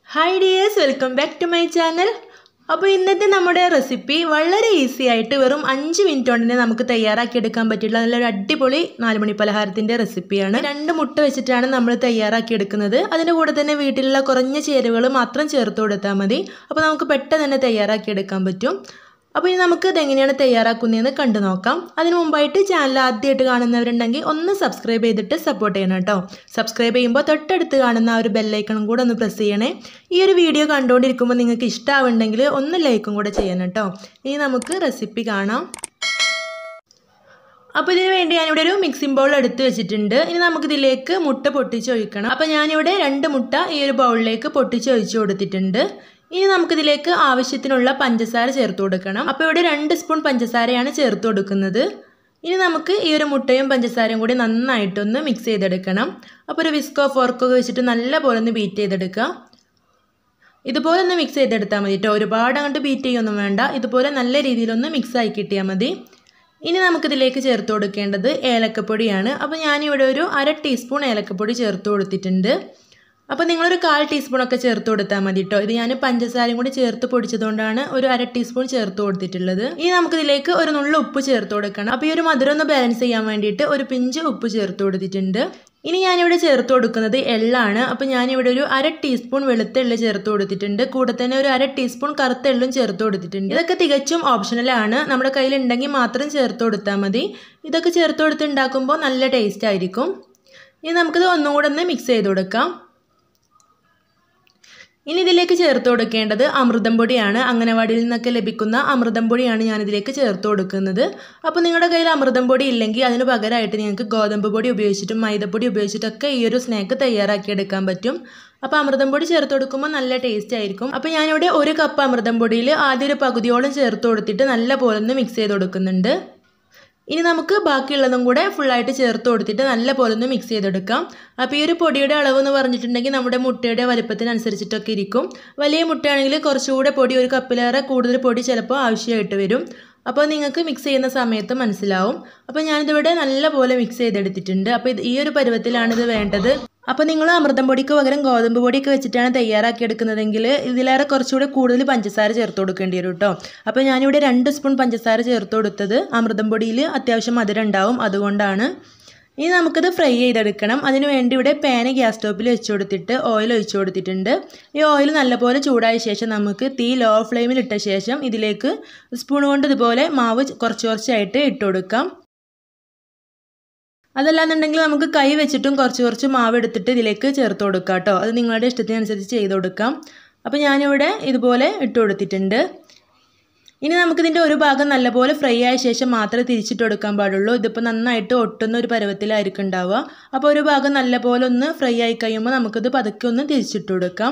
hi dears welcome back to my channel അപ്പോൾ ഇന്നത്തെ നമ്മുടെ റെസിപ്പി വളരെ ഈസി ആയിട്ട് വെറും അഞ്ച് മിനിറ്റ് കൊണ്ട് തന്നെ നമുക്ക് തയ്യാറാക്കി എടുക്കാൻ പറ്റിയിട്ടുള്ള നല്ലൊരു അടിപൊളി നാലുമണി പലഹാരത്തിൻ്റെ റെസിപ്പിയാണ് രണ്ട് മുട്ട വെച്ചിട്ടാണ് നമ്മൾ തയ്യാറാക്കി എടുക്കുന്നത് അതിൻ്റെ കൂടെ തന്നെ വീട്ടിലുള്ള കുറഞ്ഞ ചേരുവകൾ മാത്രം ചേർത്ത് കൊടുത്താൽ മതി അപ്പോൾ നമുക്ക് പെട്ടെന്ന് തന്നെ തയ്യാറാക്കി എടുക്കാൻ പറ്റും അപ്പോൾ ഇനി നമുക്ക് ഇതെങ്ങനെയാണ് തയ്യാറാക്കുന്നതെന്ന് കണ്ടു നോക്കാം അതിന് മുമ്പായിട്ട് ചാനൽ ആദ്യമായിട്ട് കാണുന്നവരുണ്ടെങ്കിൽ ഒന്ന് സബ്സ്ക്രൈബ് ചെയ്തിട്ട് സപ്പോർട്ട് ചെയ്യണം കേട്ടോ സബ്സ്ക്രൈബ് ചെയ്യുമ്പോൾ തൊട്ടടുത്ത് കാണുന്ന ആ ഒരു ബെല്ലൈക്കണും കൂടെ ഒന്ന് പ്രസ് ചെയ്യണേ ഈ ഒരു വീഡിയോ കണ്ടുകൊണ്ടിരിക്കുമ്പോൾ നിങ്ങൾക്ക് ഇഷ്ടമാവുണ്ടെങ്കിൽ ഒന്ന് ലൈക്കും കൂടെ ചെയ്യണം കേട്ടോ ഇനി നമുക്ക് റെസിപ്പി കാണാം അപ്പോൾ ഇതിന് വേണ്ടി ഞാനിവിടെ ഒരു മിക്സിംഗ് ബൗൾ എടുത്ത് വെച്ചിട്ടുണ്ട് ഇനി നമുക്കിതിലേക്ക് മുട്ട പൊട്ടിച്ച് ഒഴിക്കണം അപ്പോൾ ഞാനിവിടെ രണ്ട് മുട്ട ഈ ഒരു ബൗളിലേക്ക് പൊട്ടിച്ച് ഒഴിച്ചു കൊടുത്തിട്ടുണ്ട് ഇനി നമുക്കിതിലേക്ക് ആവശ്യത്തിനുള്ള പഞ്ചസാര ചേർത്ത് കൊടുക്കണം അപ്പോൾ ഇവിടെ രണ്ട് സ്പൂൺ പഞ്ചസാരയാണ് ചേർത്ത് കൊടുക്കുന്നത് ഇനി നമുക്ക് ഈ ഒരു മുട്ടയും പഞ്ചസാരയും കൂടി നന്നായിട്ടൊന്ന് മിക്സ് ചെയ്തെടുക്കണം അപ്പോൾ ഒരു വിസ്കോ ഫോർക്കോ വെച്ചിട്ട് നല്ല പോലെ ഒന്ന് ബീറ്റ് ചെയ്തെടുക്കുക ഇതുപോലെ ഒന്ന് മിക്സ് ചെയ്തെടുത്താൽ മതി കേട്ടോ ഒരുപാട് അങ്ങോട്ട് ബീറ്റ് ചെയ്യൊന്നും വേണ്ട ഇതുപോലെ നല്ല രീതിയിലൊന്ന് മിക്സ് ആയി കിട്ടിയാൽ മതി ഇനി നമുക്കിതിലേക്ക് ചേർത്ത് കൊടുക്കേണ്ടത് ഏലക്കപ്പൊടിയാണ് അപ്പോൾ ഞാനിവിടെ ഒരു അര ടീസ്പൂൺ ഏലക്കപ്പൊടി ചേർത്ത് കൊടുത്തിട്ടുണ്ട് അപ്പോൾ നിങ്ങളൊരു കാൽ ടീസ്പൂണൊക്കെ ചേർത്ത് കൊടുത്താൽ മതി കേട്ടോ ഇത് ഞാൻ പഞ്ചസാരയും കൂടി ചേർത്ത് പൊടിച്ചതുകൊണ്ടാണ് ഒരു അര ടീസ്പൂൺ ചേർത്ത് കൊടുത്തിട്ടുള്ളത് ഇനി നമുക്കിതിലേക്ക് ഒരു നുള്ള ഉപ്പ് ചേർത്ത് കൊടുക്കണം അപ്പോൾ ഈ ഒരു മധുരം ഒന്ന് ബാലൻസ് ചെയ്യാൻ വേണ്ടിയിട്ട് ഒരു പിഞ്ച് ഉപ്പ് ചേർത്ത് കൊടുത്തിട്ടുണ്ട് ഇനി ഞാനിവിടെ ചേർത്ത് കൊടുക്കുന്നത് എള്ളാണ് അപ്പോൾ ഞാനിവിടെ ഒരു അര ടീസ്പൂൺ വെളുത്ത എള്ള് ചേർത്ത് കൊടുത്തിട്ടുണ്ട് കൂടെ തന്നെ ഒരു അര ടീസ്പൂൺ കറുത്ത എള്ളും ചേർത്ത് കൊടുത്തിട്ടുണ്ട് ഇതൊക്കെ തികച്ചും ഓപ്ഷണലാണ് നമ്മുടെ കയ്യിലുണ്ടെങ്കിൽ മാത്രം ചേർത്ത് കൊടുത്താൽ മതി ഇതൊക്കെ ചേർത്ത് കൊടുത്ത് ഉണ്ടാക്കുമ്പോൾ നല്ല ടേസ്റ്റ് ആയിരിക്കും ഇനി നമുക്കിത് ഒന്നും കൂടെ ഒന്ന് മിക്സ് ചെയ്ത് കൊടുക്കാം ഇനി ഇതിലേക്ക് ചേർത്ത് കൊടുക്കേണ്ടത് അമൃതം പൊടിയാണ് അംഗനവാടിയിൽ നിന്നൊക്കെ ലഭിക്കുന്ന അമൃതം പൊടിയാണ് ഞാനിതിലേക്ക് ചേർത്ത് കൊടുക്കുന്നത് അപ്പോൾ നിങ്ങളുടെ കയ്യിൽ അമൃതം പൊടി ഇല്ലെങ്കിൽ അതിന് പകരമായിട്ട് നിങ്ങൾക്ക് ഗോതമ്പ് പൊടി ഉപയോഗിച്ചിട്ടും മൈദപ്പൊടി ഉപയോഗിച്ചിട്ടൊക്കെ ഈ ഒരു സ്നാക്ക് തയ്യാറാക്കി എടുക്കാൻ പറ്റും അപ്പോൾ അമൃതം പൊടി ചേർത്ത് കൊടുക്കുമ്പോൾ നല്ല ടേസ്റ്റ് ആയിരിക്കും അപ്പോൾ ഞാനിവിടെ ഒരു കപ്പ് അമൃതം പൊടിയിൽ ആദ്യം ഒരു പകുതിയോളം ചേർത്ത് കൊടുത്തിട്ട് നല്ല പോലെ ഒന്ന് മിക്സ് ചെയ്ത് കൊടുക്കുന്നുണ്ട് ഇനി നമുക്ക് ബാക്കിയുള്ളതും കൂടെ ഫുള്ളായിട്ട് ചേർത്ത് കൊടുത്തിട്ട് നല്ല പോലെ ഒന്ന് മിക്സ് ചെയ്തെടുക്കാം അപ്പോൾ ഈ ഒരു പൊടിയുടെ അളവ് എന്ന് പറഞ്ഞിട്ടുണ്ടെങ്കിൽ നമ്മുടെ മുട്ടയുടെ വലുപ്പത്തിനനുസരിച്ചിട്ടൊക്കെ ഇരിക്കും വലിയ മുട്ടയാണെങ്കിൽ കുറച്ചുകൂടെ പൊടി ഒരു കപ്പിലേറെ കൂടുതൽ പൊടി ചിലപ്പോൾ ആവശ്യമായിട്ട് വരും അപ്പോൾ നിങ്ങൾക്ക് മിക്സ് ചെയ്യുന്ന സമയത്ത് മനസ്സിലാവും അപ്പോൾ ഞാനിതിവിടെ നല്ല പോലെ മിക്സ് ചെയ്തെടുത്തിട്ടുണ്ട് അപ്പോൾ ഇത് ഈ ഒരു പരുവത്തിലാണ് ഇത് വേണ്ടത് അപ്പോൾ നിങ്ങൾ അമൃതം പൊടിക്ക് പകരം ഗോതമ്പ് പൊടിയൊക്കെ വെച്ചിട്ടാണ് തയ്യാറാക്കി എടുക്കുന്നതെങ്കിൽ ഇതിലേറെ കുറച്ചുകൂടെ കൂടുതൽ പഞ്ചസാര ചേർത്ത് കൊടുക്കേണ്ടി വരും കേട്ടോ അപ്പോൾ ഞാനിവിടെ രണ്ട് സ്പൂൺ പഞ്ചസാര ചേർത്ത് കൊടുത്തത് അമൃതം പൊടിയിൽ അത്യാവശ്യം മധുരം ഉണ്ടാവും അതുകൊണ്ടാണ് ഇനി നമുക്കിത് ഫ്രൈ ചെയ്തെടുക്കണം അതിന് വേണ്ടി ഇവിടെ പാന് ഗ്യാസ് സ്റ്റോപ്പിൽ വെച്ച് കൊടുത്തിട്ട് ഓയിൽ ഒഴിച്ചു കൊടുത്തിട്ടുണ്ട് ഈ ഓയിൽ നല്ലപോലെ ചൂടായ ശേഷം നമുക്ക് തീ ലോ ഫ്ലെയിമിൽ ഇട്ട ശേഷം ഇതിലേക്ക് സ്പൂൺ കൊണ്ട് ഇതുപോലെ മാവ് കുറച്ച് കുറച്ചായിട്ട് ഇട്ട് കൊടുക്കാം അതല്ലാന്നുണ്ടെങ്കിൽ നമുക്ക് കൈ വെച്ചിട്ടും കുറച്ച് കുറച്ച് മാവ് എടുത്തിട്ട് ഇതിലേക്ക് ചേർത്ത് കൊടുക്കാം കേട്ടോ അത് നിങ്ങളുടെ ഇഷ്ടത്തിനനുസരിച്ച് ചെയ്ത് കൊടുക്കാം അപ്പോൾ ഞാനിവിടെ ഇതുപോലെ ഇട്ട് കൊടുത്തിട്ടുണ്ട് ഇനി നമുക്കിതിൻ്റെ ഒരു ഭാഗം നല്ലപോലെ ഫ്രൈ ആയ ശേഷം മാത്രമേ തിരിച്ചിട്ട് കൊടുക്കാൻ പാടുള്ളൂ ഇതിപ്പോൾ നന്നായിട്ട് ഒട്ടുന്ന ഒരു പരുവത്തിലായിരിക്കും ഉണ്ടാവുക അപ്പോൾ ഒരു ഭാഗം നല്ലപോലെ ഒന്ന് ഫ്രൈ ആയി കഴിയുമ്പോൾ നമുക്കിത് പതുക്കെ ഒന്ന് തിരിച്ചിട്ട് കൊടുക്കാം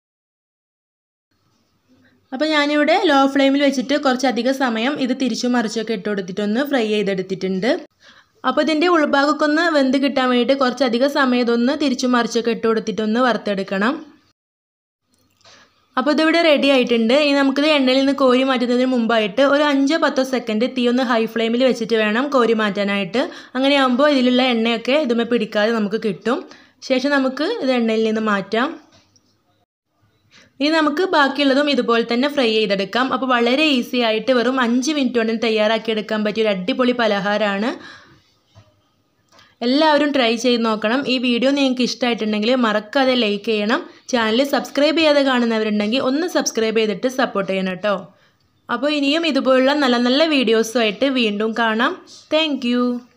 അപ്പോൾ ഞാനിവിടെ ലോ ഫ്ലെയിമിൽ വെച്ചിട്ട് കുറച്ചധികം സമയം ഇത് തിരിച്ചും മറിച്ചൊക്കെ ഇട്ട് കൊടുത്തിട്ടൊന്ന് ഫ്രൈ ചെയ്തെടുത്തിട്ടുണ്ട് അപ്പോൾ ഇതിൻ്റെ ഉൾഭാഗമൊക്കെ ഒന്ന് വെന്ത് കിട്ടാൻ വേണ്ടിയിട്ട് കുറച്ചധികം സമയം ഇതൊന്ന് തിരിച്ചും മറിച്ചൊക്കെ ഇട്ട് കൊടുത്തിട്ടൊന്ന് വറുത്തെടുക്കണം അപ്പോൾ ഇതിവിടെ റെഡി ആയിട്ടുണ്ട് ഇനി നമുക്കിത് എണ്ണയിൽ നിന്ന് കോരി മാറ്റുന്നതിന് മുമ്പായിട്ട് ഒരു അഞ്ചോ പത്തോ സെക്കൻഡ് തീ ഒന്ന് ഹൈ ഫ്ലെയിമിൽ വെച്ചിട്ട് വേണം കോരി മാറ്റാനായിട്ട് അങ്ങനെ ആകുമ്പോൾ ഇതിലുള്ള എണ്ണയൊക്കെ ഇതുമേ പിടിക്കാതെ നമുക്ക് കിട്ടും ശേഷം നമുക്ക് ഇത് എണ്ണയിൽ നിന്ന് മാറ്റാം ഇനി നമുക്ക് ബാക്കിയുള്ളതും ഇതുപോലെ തന്നെ ഫ്രൈ ചെയ്തെടുക്കാം അപ്പോൾ വളരെ ഈസി ആയിട്ട് വെറും അഞ്ച് മിനിറ്റ് കൊണ്ട് തയ്യാറാക്കിയെടുക്കാൻ പറ്റിയ ഒരു അടിപൊളി പലഹാരമാണ് എല്ലാവരും ട്രൈ ചെയ്ത് നോക്കണം ഈ വീഡിയോ നിങ്ങൾക്ക് ഇഷ്ടമായിട്ടുണ്ടെങ്കിൽ മറക്കാതെ ലൈക്ക് ചെയ്യണം ചാനൽ സബ്സ്ക്രൈബ് ചെയ്യാതെ കാണുന്നവരുണ്ടെങ്കിൽ ഒന്ന് സബ്സ്ക്രൈബ് ചെയ്തിട്ട് സപ്പോർട്ട് ചെയ്യണം കേട്ടോ അപ്പോൾ ഇനിയും ഇതുപോലുള്ള നല്ല നല്ല വീഡിയോസുമായിട്ട് വീണ്ടും കാണാം താങ്ക്